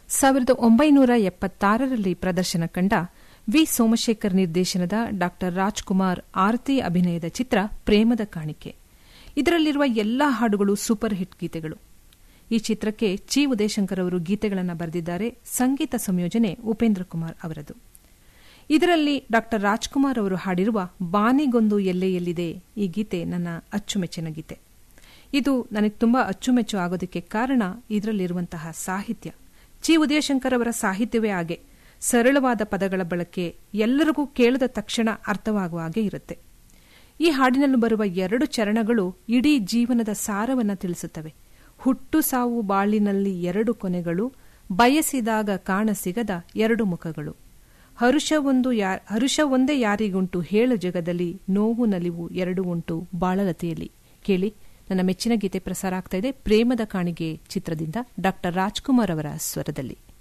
ಸಾವಿರದ ಒಂಬೈನೂರ ಎಪ್ಪತ್ತಾರರಲ್ಲಿ ಪ್ರದರ್ಶನ ಕಂಡ ವಿ ಸೋಮಶೇಖರ್ ನಿರ್ದೇಶನದ ಡಾ ರಾಜ್ಕುಮಾರ್ ಆರತಿ ಅಭಿನಯದ ಚಿತ್ರ ಪ್ರೇಮದ ಕಾಣಿಕೆ ಇದರಲ್ಲಿರುವ ಎಲ್ಲಾ ಹಾಡುಗಳು ಸೂಪರ್ ಹಿಟ್ ಗೀತೆಗಳು ಈ ಚಿತ್ರಕ್ಕೆ ಚಿ ಉದಯಶಂಕರ್ ಅವರು ಗೀತೆಗಳನ್ನು ಬರೆದಿದ್ದಾರೆ ಸಂಗೀತ ಸಂಯೋಜನೆ ಉಪೇಂದ್ರ ಕುಮಾರ್ ಅವರದು ಇದರಲ್ಲಿ ಡಾ ರಾಜ್ಕುಮಾರ್ ಅವರು ಹಾಡಿರುವ ಬಾನಿಗೊಂದು ಎಲ್ಲೆಯಲ್ಲಿದೆ ಈ ಗೀತೆ ನನ್ನ ಅಚ್ಚುಮೆಚ್ಚಿನ ಗೀತೆ ಇದು ನನಗೆ ತುಂಬಾ ಅಚ್ಚುಮೆಚ್ಚು ಆಗೋದಕ್ಕೆ ಕಾರಣ ಇದರಲ್ಲಿರುವಂತಹ ಸಾಹಿತ್ಯ ಚಿ ಉದಯಶಂಕರ್ ಅವರ ಸಾಹಿತ್ಯವೇ ಹಾಗೆ ಸರಳವಾದ ಪದಗಳ ಬಳಕೆ ಎಲ್ಲರಿಗೂ ಕೇಳಿದ ತಕ್ಷಣ ಅರ್ಥವಾಗುವ ಹಾಗೆ ಇರುತ್ತೆ ಈ ಹಾಡಿನಲ್ಲಿ ಬರುವ ಎರಡು ಚರಣಗಳು ಇಡೀ ಜೀವನದ ಸಾರವನ್ನ ತಿಳಿಸುತ್ತವೆ ಹುಟ್ಟು ಸಾವು ಬಾಳಿನಲ್ಲಿ ಎರಡು ಕೊನೆಗಳು ಬಯಸಿದಾಗ ಕಾಣಸಿಗದ ಎರಡು ಮುಖಗಳು ಹರುಷವೊಂದು ಹರುಷ ಒಂದೇ ಯಾರಿಗುಂಟು ಹೇಳು ಜಗದಲ್ಲಿ ನೋವು ನಲಿವು ಎರಡು ಉಂಟು ಬಾಳಲತೆಯಲ್ಲಿ ಕೇಳಿ ನನ್ನ ಮೆಚ್ಚಿನ ಗೀತೆ ಪ್ರಸಾರ ಆಗ್ತಾ ಇದೆ ಪ್ರೇಮದ ಕಾಣಿಗೆ ಚಿತ್ರದಿಂದ ಡಾ ರಾಜ್ಕುಮಾರ್ ಅವರ ಸ್ವರದಲ್ಲಿ